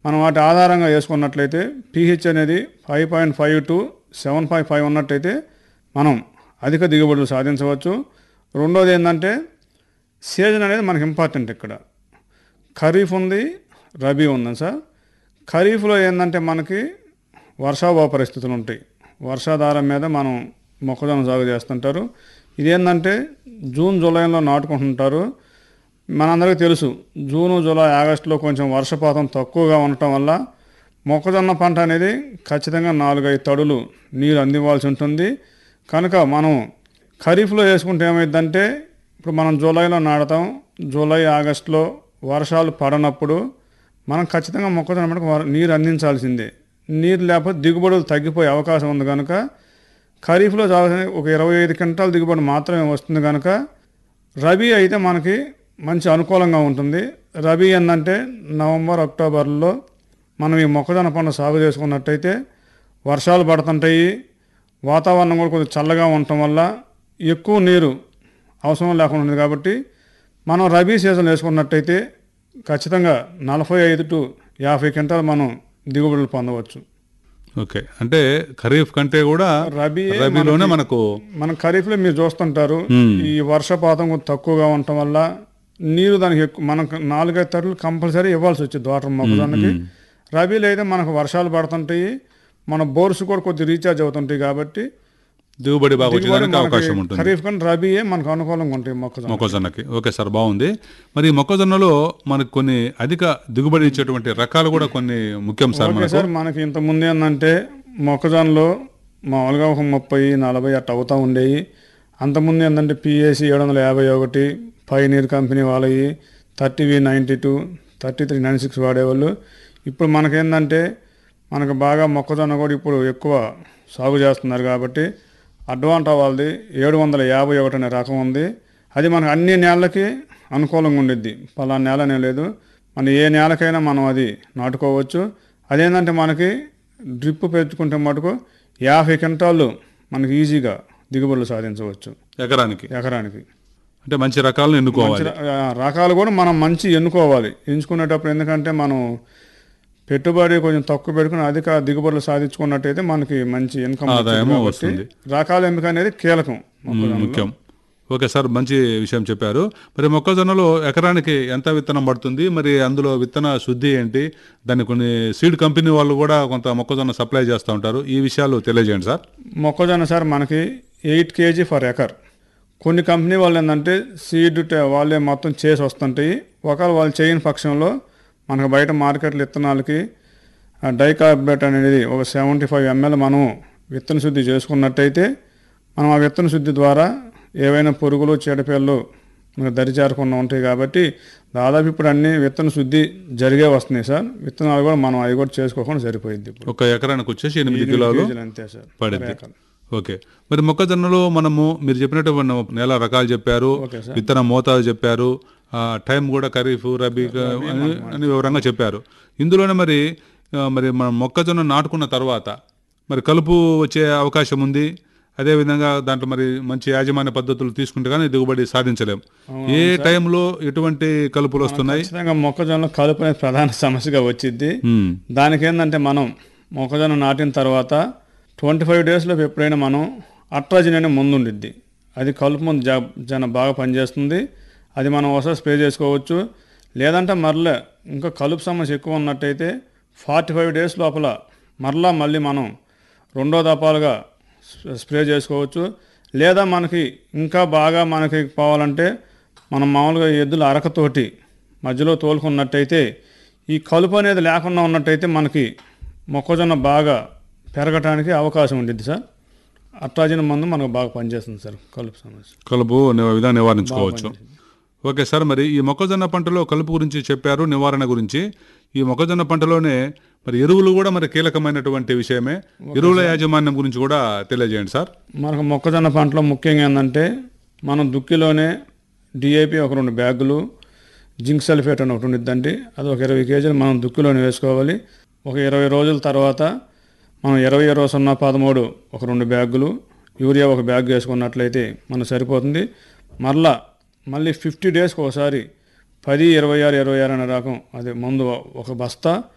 మనం వాటి ఆధారంగా వేసుకున్నట్లయితే పీహెచ్ అనేది five point five to seven point five ఉన్నట్టయితే మనం అధిక దిగుబడులు సాధించవచ్చు రెండోది ఏంటంటే సీజన్ అనేది మనకి ఇంపార్టెంట్ ఇక్కడ ఖరీఫ్ ఉంది రబీ ఉంది సార్ ఖరీఫ్లో ఏంటంటే మనకి వర్షాభావ పరిస్థితులు ఉంటాయి వర్షాధారం మీద మనం మొక్కజొన్న సాగు చేస్తుంటారు ఇదేంటంటే జూన్ జూలైలో నాటుకుంటుంటారు మనందరికీ తెలుసు జూను జూలై ఆగస్టులో కొంచెం వర్షపాతం తక్కువగా ఉండటం వల్ల మొక్కజొన్న పంట అనేది ఖచ్చితంగా నాలుగైదు తడులు నీరు అందివ్వాల్సి ఉంటుంది కనుక మనం ఖరీఫ్లో వేసుకుంటే ఏమైందంటే ఇప్పుడు మనం జూలైలో నాడతాం జూలై ఆగస్టులో వర్షాలు పడనప్పుడు మనం ఖచ్చితంగా మొక్కజొన్న పంటకు వర- నీరు అందించాల్సిందే నీరు లేకపోతే దిగుబడులు తగ్గిపోయే అవకాశం ఉంది కనుక ఖరీఫ్లో కావాల్సిన ఒక ఇరవై ఐదు క్వింటాల దిగుబడి మాత్రమే వస్తుంది కనుక రబీ అయితే మనకి మంచి అనుకూలంగా ఉంటుంది రబీ ఏంటంటే నవంబర్ అక్టోబర్లో మనం ఈ మొక్కజొన్న పంట సాగు చేసుకున్నట్టయితే వర్షాలు పడుతుంటాయి వాతావరణం కూడా కొంచెం చల్లగా ఉండటం వల్ల ఎక్కువ నీరు అవసరం లేకుండా ఉంది కాబట్టి మనం రబీ సీజన్ వేసుకున్నట్టయితే ఖచ్చితంగా నలభై ఐదు టు యాభై క్వింటాలు మనం దిగుబడులు పొందవచ్చు ఓకే అంటే ఖరీఫ్ కంటే కూడా రబీ రబీలోనే మనకు మన ఖరీఫ్లో మీరు చూస్తుంటారు మ్మ్. ఈ వర్షపాతం కొంచెం తక్కువగా ఉండటం వల్ల నీరు దానికి ఎక్కువ మనకు నాలుగైదు తడులు కంపల్సరీ ఇవ్వాల్సి వచ్చింది దోటం మొక్కజొన్నకి రబీలో అయితే మనకు వర్షాలు పడుతుంటాయి మన బోర్స్ కూడా కొద్దిగా రీఛార్జ్ అవుతుంటాయి కాబట్టి దిగుబడి బాగా దిగుబడి వచ్చేదానికి మనకి అవకాశం ఉంటుంది ఖరీఫ్ కానీ రబీయే మనకు అనుకూలంగా ఉంటాయి మొక్కజొన్న మొక్కజొన్నకి ఓకే సార్ బాగుంది మరి ఈ మొక్కజొన్నలో మనకు కొన్ని అధిక దిగుబడి ఇచ్చేటువంటి రకాలు కూడా కొన్ని ముఖ్యం సార్ ఓకే మనకు సార్ మనకి ఇంత ముందు ఏంటంటే మొక్కజొన్నలో మామూలుగా ఒక ముప్పై నలభై అట్ట అవుతూ ఉండేవి అంతకుముందు ఏంటంటే పిఏసి ఏడు వందల యాభై ఒకటి పైనీర్ కంపెనీ వాళ్ళవి thirty V ninety two thirty three nine six వాడేవాళ్ళు ఇప్పుడు మనకేంటంటే మనకు బాగా మొక్కజొన్న కూడా ఇప్పుడు ఎక్కువ సాగు చేస్తున్నారు కాబట్టి అడ్వాంటా వాళ్ళది ఏడు వందల యాభై ఒకటి అనే రకం ఉంది అది మనకు అన్ని నేలకి అనుకూలంగా ఉండిద్ది పలానా నేల అనే లేదు మన ఏ నేలకైనా మనం అది నాటుకోవచ్చు అదేంటంటే మనకి డ్రిప్ పెంచుకుంటే మటుకు యాభై క్వింటాళ్ళు మనకి ఈజీగా దిగుబడులు సాధించవచ్చు ఎకరానికి ఎకరానికి అంటే మంచి రకాలను ఎన్నుకోవాలి ర- ఆ, రకాలు కూడా మనం మంచి ఎన్నుకోవాలి ఎంచుకునేటప్పుడు ఎందుకంటే మనం పెట్టుబడి కొంచెం తక్కువ పెట్టుకుని అధిక దిగుబడులు సాధించుకున్నట్టయితే మనకి మంచి ఇన్కమ్ ఆదాయము కాబట్టి వస్తుంది. రకాల ఎంపిక అనేది కీలకం మొక్కజొన్నలో. ముఖ్యం ఓకే సార్ మంచి విషయం చెప్పారు మరి మొక్కజొన్నలో ఎకరానికి ఎంత విత్తనం పడుతుంది మరి అందులో విత్తన శుద్ధి ఏంటి దాన్ని కొన్ని సీడ్ కంపెనీ వాళ్ళు కూడా కొంత మొక్కజొన్న సప్లై చేస్తూ ఉంటారు ఈ విషయాలు తెలియజేయండి సార్ మొక్కజొన్న సార్ మనకి ఎయిట్ కేజీ ఫర్ ఎకర్ కొన్ని కంపెనీ వాళ్ళు ఏంటంటే సీడ్ ట- వాళ్ళే మొత్తం చేసి వస్తుంటాయి ఒకవేళ వాళ్ళు చేయని పక్షంలో మనకు బయట మార్కెట్లో విత్తనాలకి ఆ డైకార్బేట్ అనేది ఒక సెవెంటీ ఫైవ్ ఎంఎల్ మనం విత్తన శుద్ధి చేసుకున్నట్టయితే మనం ఆ విత్తన శుద్ధి ద్వారా ఏవైనా పురుగులు చీడపీడలు మనకు దరిచేరకుండా ఉంటాయి కాబట్టి దాదాపు ఇప్పుడు అన్ని విత్తన శుద్ధి జరిగే వస్తున్నాయి సార్ విత్తనాలు కూడా మనం అవి కూడా చేసుకోకుండా సరిపోయింది ఇప్పుడు ఒక ఎకరానికి వచ్చేసి ఎనిమిది కిలోలు కేజీలు అంతే సార్ పడింది ఎకరం. ఓకే మరి మొక్కజొన్నలో మనము మీరు చెప్పినట్టు మన నేల రకాలు చెప్పారు ఓకే సార్. విత్తన మోతాదు చెప్పారు ఆ, టైం కూడా ఖరీఫ్ రబీ అని అని వివరంగా చెప్పారు ఇందులోనే మరి ఆ, మరి మనం మొక్కజొన్న నాటుకున్న తర్వాత మరి కలుపు వచ్చే అవకాశం ఉంది అదేవిధంగా దాంట్లో మరి మంచి యాజమాన్య పద్ధతులు తీసుకుంటే కానీ దిగుబడి సాధించలేం ఏ టైంలో ఎటువంటి కలుపులు వస్తున్నాయి ఖచ్చితంగా మొక్కజొన్న కలుపు అనేది ప్రధాన సమస్యగా వచ్చింది ఉమ్, దానికి ఏంటంటే మనం మొక్కజొన్న నాటిన తర్వాత ట్వంటీ ఫైవ్ డేస్లో ఎప్పుడైనా మనం అట్రాజిన్ అనే ముందు ఉండిద్ది అది కలుపు ముందు జా జన బాగా పనిచేస్తుంది అది మనం ఒకసారి స్ప్రే చేసుకోవచ్చు లేదంటే మరలే ఇంకా కలుపు సమస్య ఎక్కువ ఉన్నట్టయితే ఫార్టీ ఫైవ్ డేస్ లోపల మరలా మళ్ళీ మనం రెండో దపాలుగా స్ప్రే- స్ప్రే చేసుకోవచ్చు లేదా మనకి ఇంకా బాగా మనకి పోవాలంటే మనం మామూలుగా ఎద్దుల అరకతోటి మధ్యలో తోలుకున్నట్టయితే ఈ కలుపు అనేది లేకుండా ఉన్నట్టయితే మనకి మొక్కజొన్న బాగా పెరగటానికి అవకాశం ఉంటుంది సార్ అట్రాజిన్ మందు మనకు బాగా పనిచేస్తుంది సార్ కలుపు సమస్య కలుపు ని- విధానం నివారించుకోవచ్చు ఓకే సార్ మరి ఈ మొక్కజొన్న పంటలో కలుపు గురించి చెప్పారు నివారణ గురించి ఈ మొక్కజొన్న పంటలోనే మరి ఎరువులు కూడా మరి కీలకమైనటువంటి విషయమే ఎరువుల యాజమాన్యం గురించి కూడా తెలియజేయండి సార్ మనకు మొక్కజొన్న పంటలో ముఖ్యంగా ఏంటంటే మనం దుక్కిలోనే డిఏపి ఒక రెండు బ్యాగులు జింక్ సల్ఫేట్ అని ఒకటి ఉండిద్దండి అది ఒక ఇరవై కేజీలు మనం దుక్కిలోనే వేసుకోవాలి ఒక ఇరవై రోజుల తర్వాత మనం ఇరవై ఇరవై సున్నా పదమూడు ఒక రెండు బ్యాగులు యూరియా ఒక బ్యాగ్ వేసుకున్నట్లయితే మనకు సరిపోతుంది మరలా మళ్ళీ ఫిఫ్టీ డేస్కి ఒకసారి పది ఇరవై ఆరు ఇరవై ఆరు అనే రకం అదే మందు ఒక బస్తా